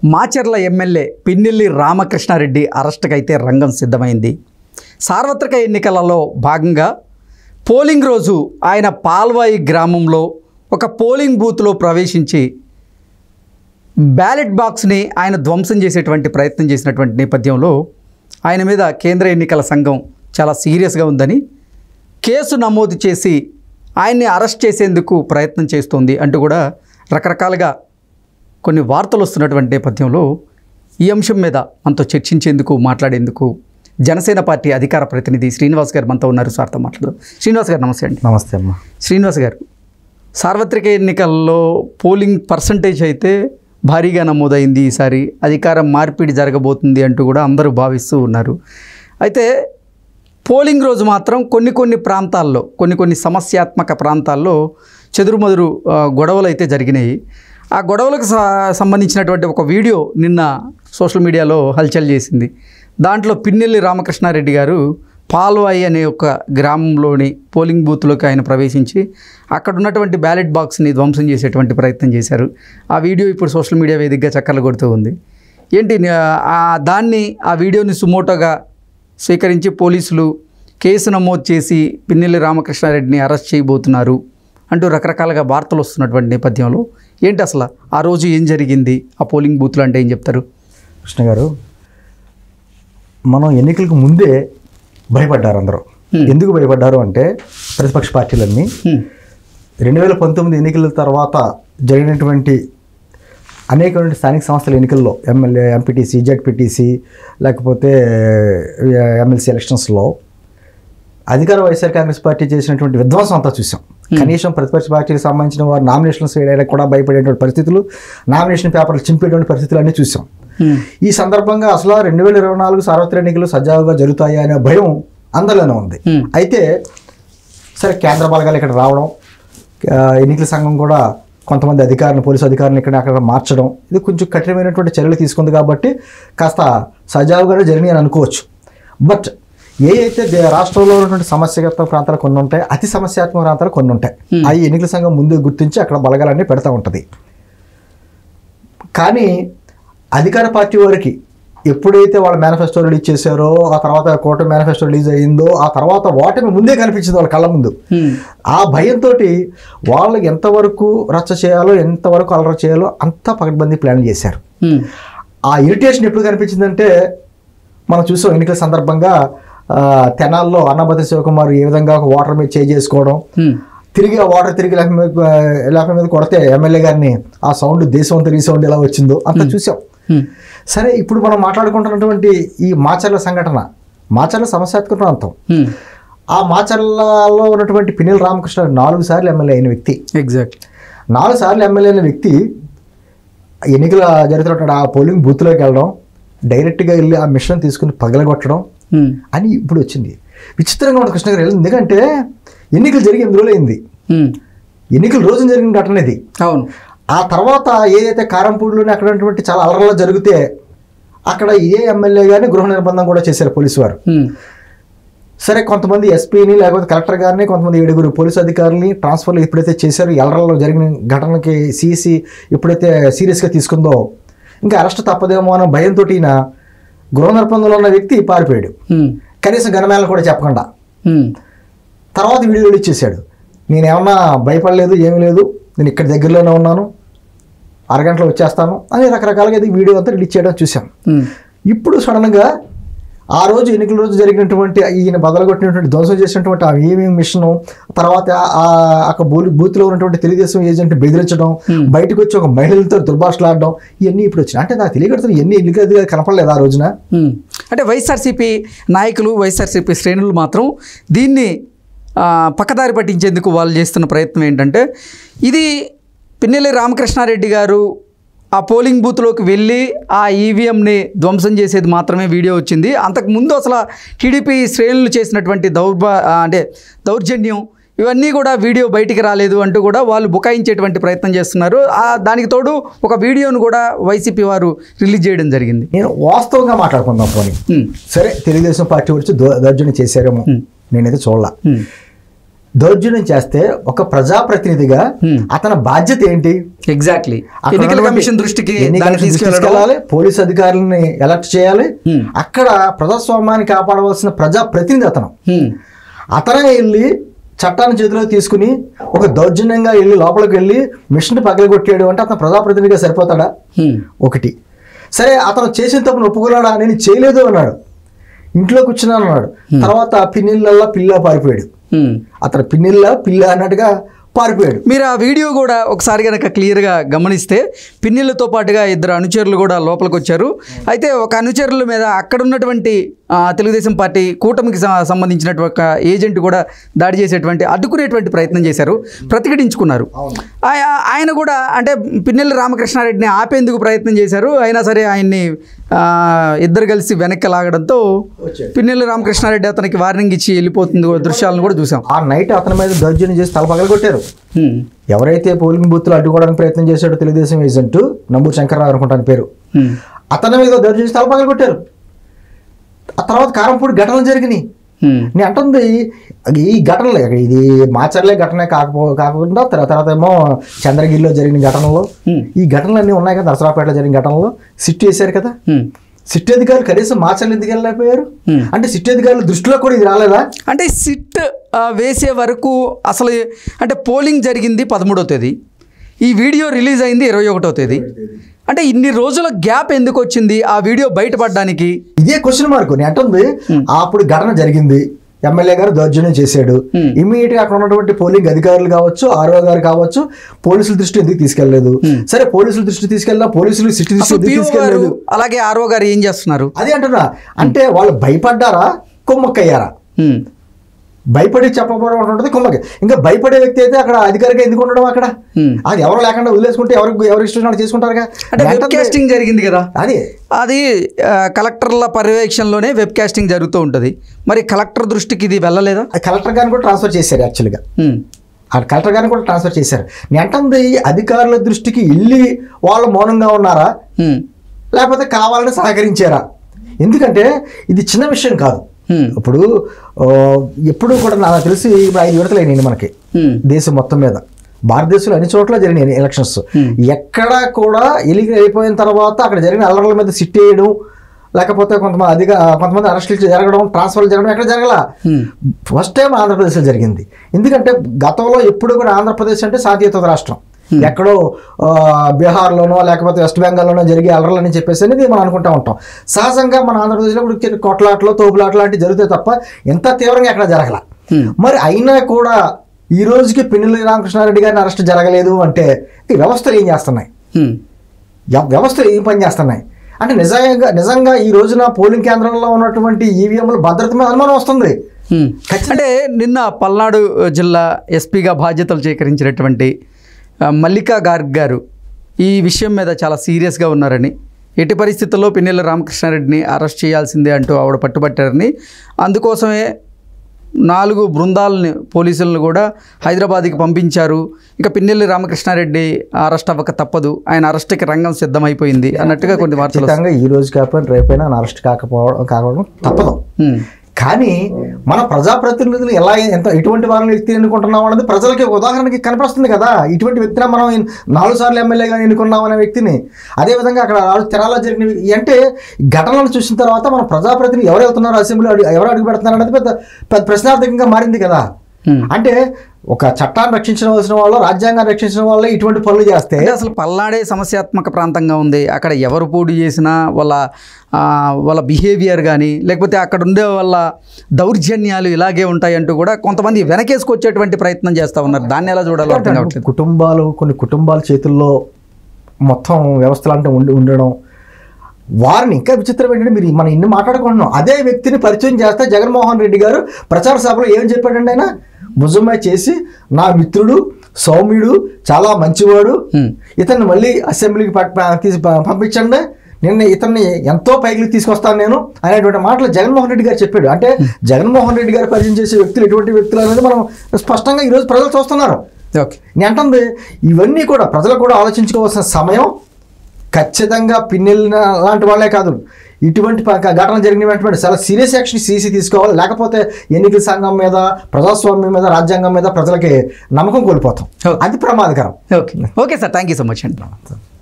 Macherla MLA Pinnelli Ramakrishna Reddy అరెస్టుకైతే రంగం సిద్ధమైంది సార్వత్రిక ఎన్నికలలో భాగంగా పోలింగ్ రోజు ఆయన పాల్వాయి గ్రామంలో ఒక పోలింగ్ బూత్లో ప్రవేశించి బ్యాలెట్ బాక్స్ని ఆయన ధ్వంసం చేసేటువంటి ప్రయత్నం చేసినటువంటి నేపథ్యంలో ఆయన మీద కేంద్ర ఎన్నికల సంఘం చాలా సీరియస్గా ఉందని కేసు నమోదు చేసి ఆయన్ని అరెస్ట్ చేసేందుకు ప్రయత్నం చేస్తోంది అంటూ కూడా రకరకాలుగా కొన్ని వార్తలు వస్తున్నటువంటి నేపథ్యంలో ఈ అంశం మీద మనతో చర్చించేందుకు మాట్లాడేందుకు జనసేన పార్టీ అధికార ప్రతినిధి శ్రీనివాస్ గారు మనతో ఉన్నారు సార్తో మాట్లాడదాం శ్రీనివాస్ గారు నమస్తే అండి నమస్తే అమ్మా శ్రీనివాస్ గారు సార్వత్రిక ఎన్నికల్లో పోలింగ్ పర్సంటేజ్ అయితే భారీగా నమోదైంది ఈసారి అధికారం మార్పిడి జరగబోతుంది అంటూ కూడా అందరూ భావిస్తూ ఉన్నారు అయితే పోలింగ్ రోజు మాత్రం కొన్ని కొన్ని ప్రాంతాల్లో కొన్ని కొన్ని సమస్యాత్మక ప్రాంతాల్లో చెదురుమదురు ఆ, గొడవలు అయితే జరిగినాయి ఆ గొడవలకు స- సంబంధించినటువంటి ఒక వీడియో నిన్న సోషల్ మీడియాలో హల్చల్ చేసింది దాంట్లో పిన్నెల్లి రామకృష్ణారెడ్డి గారు పాల్వాయి అనే ఒక గ్రామంలోని పోలింగ్ బూత్లోకి ఆయన ప్రవేశించి అక్కడ ఉన్నటువంటి బ్యాలెట్ బాక్స్ని ధ్వంసం చేసేటువంటి ప్రయత్నం చేశారు ఆ వీడియో ఇప్పుడు సోషల్ మీడియా వేదికగా చక్కర్లు కొడుతూ ఉంది ఏంటి ఆ దాన్ని ఆ వీడియోని సుమోటోగా స్వీకరించి పోలీసులు కేసు నమోదు చేసి పిన్నెల్లి రామకృష్ణారెడ్డిని అరెస్ట్ చేయబోతున్నారు అంటూ రకరకాలుగా వార్తలు వస్తున్నటువంటి నేపథ్యంలో ఏంటి అసలు ఆ రోజు ఏం జరిగింది ఆ పోలింగ్ బూత్లు అంటే ఏం చెప్తారు కృష్ణ గారు మనం ఎన్నికలకు ముందే భయపడ్డారు అందరూ Hmm. ఎందుకు భయపడ్డారు అంటే ప్రతిపక్ష పార్టీలన్నీ హ్మ్. రెండు వేల పంతొమ్మిది ఎన్నికల తర్వాత జరిగినటువంటి అనేకమైన స్థానిక సంస్థల ఎన్నికల్లో ఎమ్మెల్యే ఎంపీటీసీ జెడ్పీటీసీ లేకపోతే ఎమ్మెల్సీ ఎలక్షన్స్లో అధికార వైఎస్ఆర్ కాంగ్రెస్ పార్టీ చేసినటువంటి విధ్వంసం అంతా చూసాం కనీసం ప్రతిపక్ష పార్టీకి సంబంధించిన వారు నామినేషన్స్ వేయడానికి కూడా భయపడేటువంటి పరిస్థితులు నామినేషన్ పేపర్లు చింపేటువంటి పరిస్థితులు అన్నీ చూసాం హ్మ్. ఈ సందర్భంగా అసలు రెండు వేల ఇరవై నాలుగు సార్వత్రిక ఎన్నికలు సజావుగా జరుగుతాయి అనే భయం అందరిలోనే ఉంది Hmm. అయితే సరే కేంద్ర బలగాలు ఇక్కడ రావడం ఆ, ఎన్నికల సంఘం కూడా కొంతమంది అధికారులు పోలీసు అధికారులు ఇక్కడ అక్కడ మార్చడం ఇది కొంచెం కఠినమైనటువంటి చర్యలు తీసుకుంది కాబట్టి కాస్త సజావుగానే జరిగినాయి అని అనుకోవచ్చు బట్ ఏ అయితే దే- రాష్ట్రంలో ఉన్నటువంటి సమస్యాత్మక ప్రాంతాలు కొన్ని ఉంటాయి అతి సమస్యాత్మక ప్రాంతాలు కొన్ని ఉంటాయి Hmm. అవి ఎన్నికల సంఘం ముందు గుర్తించి అక్కడ బలగాలన్నీ పెడతా ఉంటుంది కానీ అధికార పార్టీ వారికి ఎప్పుడైతే వాళ్ళ మేనిఫెస్టో రిలీజ్ చేశారో ఆ తర్వాత కూటమి మేనిఫెస్టో రిలీజ్ అయ్యిందో ఆ తర్వాత ఓటమి ముందే కనిపించింది వాళ్ళ కళ్ళ ముందు హ్మ్. ఆ భయంతో వాళ్ళకి ఎంతవరకు రచ్చ చేయాలో ఎంతవరకు అలర చేయాలో అంతా పకడ్బందీ ప్లాన్ చేశారు హ్మ్. ఆ ఇరిటేషన్ ఎప్పుడు కనిపించిందంటే మనం చూసాం ఎన్నికల సందర్భంగా ఆ, తెనాల్లో అన్నభద్ర శివకుమార్ ఏ విధంగా ఒక వాటర్ మీద చేయి చేసుకోవడం హ్మ్. తిరిగి ఆ వాటర్ తిరిగి లేప మీద లేప మీద కొడితే ఎమ్మెల్యే గారిని ఆ సౌండ్ దేశం అంతా రీసౌండ్ ఎలా వచ్చిందో అంతా చూసాం హ్మ్. సరే ఇప్పుడు మనం మాట్లాడుకుంటున్నటువంటి ఈ మాచర్ల సంఘటన మాచర్ల సమస్యాత్మక ప్రాంతం హ్మ్. ఆ మాచర్లలో ఉన్నటువంటి పినిల్ రామకృష్ణ నాలుగు సార్లు ఎమ్మెల్యే అయిన వ్యక్తి ఎగ్జాక్ట్ నాలుగు సార్లు ఎమ్మెల్యే అయిన వ్యక్తి ఎన్నికల జరుగుతున్నటువంటి ఆ పోలింగ్ బూత్లోకి వెళ్ళడం డైరెక్ట్గా వెళ్ళి ఆ మిషన్ తీసుకుని పగలగొట్టడం హ్మ్. అని ఇప్పుడు వచ్చింది విచిత్రంగా ఉంటుంది కృష్ణ గారు ఎందుకంటే ఎన్నికలు జరిగి ఎనిమిది రోజులు అయింది హ్మ్. ఎన్నికల రోజున జరిగిన ఘటన ఇది అవును ఆ తర్వాత ఏదైతే కారంపూడిలోనే అక్కడ ఉన్నటువంటి చాలా అలరలు జరిగితే అక్కడ ఏ ఎమ్మెల్యే గారిని గృహ నిర్బంధం కూడా చేశారు పోలీసు వారు హ్మ్. సరే కొంతమంది ఎస్పీని లేకపోతే కలెక్టర్ గారిని కొంతమంది ఏడుగురు పోలీసు అధికారులని ట్రాన్స్ఫర్లు ఎప్పుడైతే చేశారో ఎలరల్లో జరిగిన ఘటనకి సిసి ఎప్పుడైతే సీరియస్గా తీసుకుందో ఇంకా అరెస్ట్ తప్పదేమో అన్న భయంతో ఈయన గృహ నిర్బంధంలో ఉన్న వ్యక్తి పారిపోయాడు హ్మ్. కనీసం గణమేళను కూడా చెప్పకుండా హ్మ్. తర్వాత వీడియో రిలీజ్ చేశాడు నేనేమన్నా భయపడలేదు ఏమీ లేదు నేను ఇక్కడ దగ్గరలోనే ఉన్నాను అరగంటలో వచ్చేస్తాను అని రకరకాలుగా ఇది వీడియో అంతా రిలీజ్ చేయడం చూసాం హ్మ్. ఇప్పుడు సడన్గా ఆ రోజు ఎన్నికల రోజు జరిగినటువంటి ఈయన బదలగొట్టినటువంటి ధ్వంసం చేసినటువంటి ఆ ఈవీఎం మిషన్ తర్వాత ఆ అక్కడ బూ బూత్లో ఉన్నటువంటి తెలుగుదేశం ఏజెంట్ బెదిరించడం Hmm. బయటకు వచ్చి ఒక మహిళలతో దుర్భాషలాడడం ఇవన్నీ ఇప్పుడు వచ్చినాయి అంటే నాకు తెలియకడుతున్న ఎన్ని ఎన్నికలు కనపడలేదు ఆ రోజున హ్మ్. అంటే వైఎస్ఆర్సీపీ నాయకులు వైఎస్ఆర్సీపీ శ్రేణులు మాత్రం దీన్ని ఆ, పక్కదారి పట్టించేందుకు వాళ్ళు చేస్తున్న ప్రయత్నం ఏంటంటే ఇది పిన్నెల్లి రామకృష్ణారెడ్డి గారు ఆ పోలింగ్ బూత్లోకి వెళ్ళి ఆ ఈవీఎంని ధ్వంసం చేసేది మాత్రమే వీడియో వచ్చింది అంతకుముందు అసలు టీడీపీ శ్రేణులు చేసినటువంటి దౌర్భ ఆ, అంటే దౌర్జన్యం ఇవన్నీ కూడా వీడియో బయటికి రాలేదు అంటూ కూడా వాళ్ళు బుకాయించేటువంటి ప్రయత్నం చేస్తున్నారు ఆ దానికి తోడు ఒక వీడియోను కూడా వైసీపీ వారు రిలీజ్ చేయడం జరిగింది నేను వాస్తవంగా మాట్లాడుకుందాం పోనీ హ్మ్. సరే తెలుగుదేశం పార్టీ వచ్చి దౌ- దౌర్జన్యం చేశారేమో Hmm. నేనైతే చూడాల హ్మ్. దౌర్జన్యం చేస్తే ఒక ప్రజాప్రతినిధిగా Hmm. అతని బాధ్యత ఏంటి ఎగ్జాక్ట్లీ అక్కడ ఎన్నికల ఉన్నటువంటి కమిషన్ దృష్టికి ఎన్నికల దాన్ని కమిషన్ తీసుకెళ్ళడం తీసుకెళ్ళాలి పోలీస్ అధికారులని అలర్ట్ చేయాలి Hmm. అక్కడ ప్రజాస్వామ్యాన్ని కాపాడవలసిన ప్రజాప్రతినిధి అతను హ్మ్. అతనే వెళ్ళి చట్టాన్ని చేతిలో తీసుకుని ఒక దౌర్జన్యంగా వెళ్ళి లోపలికి వెళ్ళి మిషన్ పగలగొట్టాడు అంటే అతను ప్రజాప్రతినిధిగా సరిపోతాడా హ్మ్. ఒకటి సరే అతను చేసిన తప్పును ఒప్పుకున్నాడా నేను చేయలేదు అన్నాడు ఇంట్లో కూర్చున్నాను అన్నాడు తర్వాత పిన్నిళ్ళల్లా పిల్ల పారిపోయాడు హ్మ్. అతను పిన్నిళ్ళ పిల్ల అన్నట్టుగా పారిపోయాడు మీరు ఆ వీడియో కూడా ఒకసారి కనుక క్లియర్గా గమనిస్తే పిన్నిళ్ళతో పాటుగా ఇద్దరు అనుచరులు కూడా లోపలికి వచ్చారు అయితే ఒక అనుచరుల మీద అక్కడ ఉన్నటువంటి ఆ, తెలుగుదేశం పార్టీ కూటమికి స- సంబంధించినటువంటి ఒక ఏజెంట్ కూడా దాడి చేసేటువంటి అడ్డుకునేటువంటి ప్రయత్నం చేశారు ప్రతిఘటించుకున్నారు ఆయ- ఆయన కూడా అంటే పిన్నెల్లి రామకృష్ణారెడ్డిని ఆపేందుకు ప్రయత్నం చేశారు అయినా సరే ఆయన్ని ఆ, ఇద్దరు కలిసి వెనక్కి లాగడంతో వచ్చాడు. పిన్నెల్లి రామకృష్ణారెడ్డి అతనికి వార్నింగ్ ఇచ్చి వెళ్ళిపోతుంది దృశ్యాలను కూడా చూసాం ఆ నైట్ అతని మీద దౌర్జన్యం చేసి తల పగలగొట్టారు హ్మ్. ఎవరైతే పోలింగ్ బూత్లు అడ్డుకోవడానికి ప్రయత్నం చేశాడో తెలుగుదేశం ఏజెంట్ నంబూరు శంకర్రావు అనుకుంటాను పేరు హ్మ్. అతని మీద దౌర్జన్యం చేసి తల పగలగొట్టారు ఆ తర్వాత కారంపూడి ఘటనలు జరిగినాయి హ్మ్. నేను అంటుంది ఈ ఘటనలే ఇది మాచర్లే ఘటనే కాకపో కాకుండా తర్వాత తర్వాత ఏమో చంద్రగిరిలో జరిగిన ఘటనలో హ్మ్. ఈ ఘటనలన్నీ ఉన్నాయి కదా దసరాపేటలో జరిగిన ఘటనలో సిట్ వేశారు కదా హ్మ్. సిట్ అధికారులు కనీసం మాచర్లు ఎందుకు వెళ్ళలేకపోయారు Hmm. అంటే సిట్ అధికారుల దృష్టిలో కూడా ఇది రాలేదా అంటే సిట్ ఆ, వేసే వరకు అసలు అంటే పోలింగ్ జరిగింది పదమూడో తేదీ ఈ వీడియో రిలీజ్ అయింది ఇరవై ఒకటో తేదీ అంటే ఇన్ని రోజుల గ్యాప్ ఎందుకు వచ్చింది ఆ వీడియో బయటపడడానికి ఇదే క్వశ్చన్ మార్క్ నేను అంటుంది అప్పుడు ఘటన జరిగింది ఎమ్మెల్యే గారు దౌర్జన్యం చేశాడు Hmm. ఇమీడియట్ గా అక్కడ ఉన్నటువంటి పోలింగ్ అధికారులు కావచ్చు ఆర్ఓ గారు కావచ్చు పోలీసుల దృష్టి ఎందుకు తీసుకెళ్లేదు సరే పోలీసుల దృష్టి తీసుకెళ్ళినా పోలీసులు సిటీ దృష్టి అసలు ఎందుకు పిఓ గారు తీసుకెళ్ళలేదు అలాగే ఆర్ఓ గారు ఏం చేస్తున్నారు అదే అంటున్నా అంటే వాళ్ళు భయపడ్డారా కుమ్మక్కయ్యారా హ్మ్. భయపడి చెప్పబడడం ఉంటుంది కుమ్మకి ఇంకా భయపడే వ్యక్తి అయితే అక్కడ అధికారిగా ఎందుకు ఉండడం అక్కడ Hmm. అది ఎవరు లేకుండా వదిలేసుకుంటే ఎవరికి ఎవరి ఇష్టం వాళ్ళు చేసుకుంటారుగా అంటే వెబ్ వెంటనే- కాస్టింగ్ జరిగింది కదా అది అది ఆ, కలెక్టర్ల పర్యవేక్షణలోనే వెబ్ కాస్టింగ్ జరుగుతూ ఉంటుంది మరి కలెక్టర్ దృష్టికి ఇది వెళ్ళలేదా అది కలెక్టర్ గారిని కూడా ట్రాన్స్ఫర్ చేశారు యాక్చువల్గా హ్మ్. ఆ కలెక్టర్ గారిని కూడా ట్రాన్స్ఫర్ చేశారు నేను అంటుంది అధికారుల దృష్టికి వెళ్ళి వాళ్ళు మౌనంగా ఉన్నారా హ్మ్. లేకపోతే కావాలని సహకరించారా ఎందుకంటే ఇది చిన్న విషయం కాదు హ్మ్. ఇప్పుడు ఆ, ఎప్పుడు కూడా నాకు తెలిసి ఇప్పుడు ఐదు విడతలు అయినాయి మనకి హ్మ్. దేశం మొత్తం మీద భారతదేశంలో అన్ని చోట్ల జరిగినాయి ఎలక్షన్స్ ఎక్కడ కూడా ఎలిగి అయిపోయిన తర్వాత అక్కడ జరిగిన అల్లర్ల మీద సిట్ వేయడం లేకపోతే కొంతమంది అధిక కొంతమంది అరెస్టులు జరగడం ట్రాన్స్ఫర్లు జరగడం ఎక్కడ జరగల హ్మ్. ఫస్ట్ టైం ఆంధ్రప్రదేశ్లో జరిగింది ఎందుకంటే గతంలో ఎప్పుడు కూడా ఆంధ్రప్రదేశ్ అంటే శాంతియుత రాష్ట్రం ఎక్కడో ఆ, బీహార్లోనో లేకపోతే వెస్ట్ బెంగాల్లోనో జరిగే అలరలని చెప్పేసి అనేది మనం అనుకుంటా ఉంటాం సహజంగా మన ఆంధ్రప్రదేశ్లో ఇప్పుడు కి- కొట్లాట్లు తోపులాట్లు లాంటివి జరుగుతాయి తప్ప ఎంత తీవ్రంగా ఎక్కడ జరగల Hmm. మరి అయినా కూడా ఈ రోజుకి పిన్నెల్లి రామకృష్ణారెడ్డి గారిని అరెస్ట్ జరగలేదు అంటే ఈ వ్యవస్థలు ఏం చేస్తున్నాయి హ్మ్. య- వ్యవస్థలు ఏం పని చేస్తున్నాయి అంటే నిజంగా నిజంగా ఈ రోజున పోలింగ్ కేంద్రంలో ఉన్నటువంటి ఈవీఎంల భద్రత మీద అనుమానం వస్తుంది హ్మ్. ఖచ్చితంగా- అంటే నిన్న పల్నాడు జిల్లా ఎస్పీగా బాధ్యతలు స్వీకరించినటువంటి ఆ, మల్లికా గార్గ్ గారు ఈ విషయం మీద చాలా సీరియస్గా ఉన్నారని ఎట్టి పరిస్థితుల్లో పిన్నెల రామకృష్ణారెడ్డిని అరెస్ట్ చేయాల్సిందే అంటూ ఆవిడ పట్టుబట్టారని అందుకోసమే నాలుగు బృందాలని పోలీసులను కూడా హైదరాబాద్కి పంపించారు ఇక పిన్నెల్లి రామకృష్ణారెడ్డి అరెస్ట్ అవ్వక తప్పదు ఆయన అరెస్ట్కి రంగం సిద్ధమైపోయింది అన్నట్టుగా కొన్ని వార్తలు వస్తున్నాయి. ఖచ్చితంగా ఈ రోజు కాకపోయినా రేపైనా ఆయన అరెస్ట్ కాకపోవడం కాకపోవడం తప్పదు హ్మ్. కానీ మన ప్రజాప్రతినిధులు ఎలా ఎంత ఎటువంటి వారిని వ్యక్తి ఎన్నుకుంటున్నాం అనేది ప్రజలకి ఒక ఉదాహరణకి కనిపిస్తుంది కదా ఇటువంటి వ్యక్తిని మనం ఎన్- నాలుగు సార్లు ఎమ్మెల్యేగా ఎన్నుకున్నాం అనే వ్యక్తిని అదేవిధంగా అక్కడ ఆరు తెరాలో జరిగిన ఈ అంటే ఘటనలు చూసిన తర్వాత మన ప్రజాప్రతినిధి ఎవరు వెళ్తున్నారు అసెంబ్లీ అడుగు ఎవరు అడుగు పెడుతున్నారు అనేది పెద్ద పెద్ద ప్రశ్నార్థకంగా మారింది కదా హ్మ్. అంటే ఒక చట్టాన్ని రక్షించవలసిన వాళ్ళు రాజ్యాంగాన్ని రక్షించిన వాళ్ళే ఇటువంటి పనులు చేస్తే అంటే అసలు పల్నాడే సమస్యాత్మక ప్రాంతంగా ఉంది అక్కడ ఎవరు పోటీ చేసినా వాళ్ళ ఆ, వాళ్ళ బిహేవియర్ కానీ లేకపోతే అక్కడ ఉండే వాళ్ళ దౌర్జన్యాలు ఇలాగే ఉంటాయంటూ కూడా కొంతమంది వెనకేసుకొచ్చేటువంటి ప్రయత్నం చేస్తూ ఉన్నారు దాన్ని ఎలా చూడాలో అర్థం కావట్లేదు కుటుంబాలు కొన్ని కుటుంబాల చేతుల్లో మొత్తం వ్యవస్థలు అంటే ఉండి ఉండడం వారిని ఇంకా విచిత్రం ఏంటంటే మీరు మనం ఇన్ని మాట్లాడుకుంటున్నాం అదే వ్యక్తిని పరిచయం చేస్తే జగన్మోహన్ రెడ్డి గారు ప్రచార సభలో ఏం చెప్పాడండి ఆయన ముజుమ్మాయి చేసి నా మిత్రుడు సౌమ్యుడు చాలా మంచివాడు హ్మ్. ఇతన్ని మళ్ళీ అసెంబ్లీకి పట్- ప- తీసి ప- పంపించండి నిన్న ఇతన్ని ఎంతో పైకి తీసుకొస్తాను నేను అనేటువంటి మాటలు జగన్మోహన్ రెడ్డి గారు చెప్పాడు అంటే జగన్మోహన్ రెడ్డి గారు పరిచయం చేసే వ్యక్తులు ఎటువంటి వ్యక్తులు అనేది మనం స్పష్టంగా ఈరోజు ప్రజలు చూస్తున్నారు ఓకే నేను అంటుంది ఇవన్నీ కూడా ప్రజలు కూడా ఆలోచించుకోవాల్సిన సమయం ఖచ్చితంగా పిన్నెల్లిన లాంటి వాళ్ళే కాదు ఇటువంటి ప- ఘటన జరిగిన వెంటనే చాలా సీరియస్ యాక్షన్ సీసీ తీసుకోవాలి లేకపోతే ఎన్నికల సంఘం మీద ప్రజాస్వామ్యం మీద రాజ్యాంగం మీద ప్రజలకి నమ్మకం కోల్పోతాం Okay. అది ప్రమాదకరం okay okay sir thank you so much అండి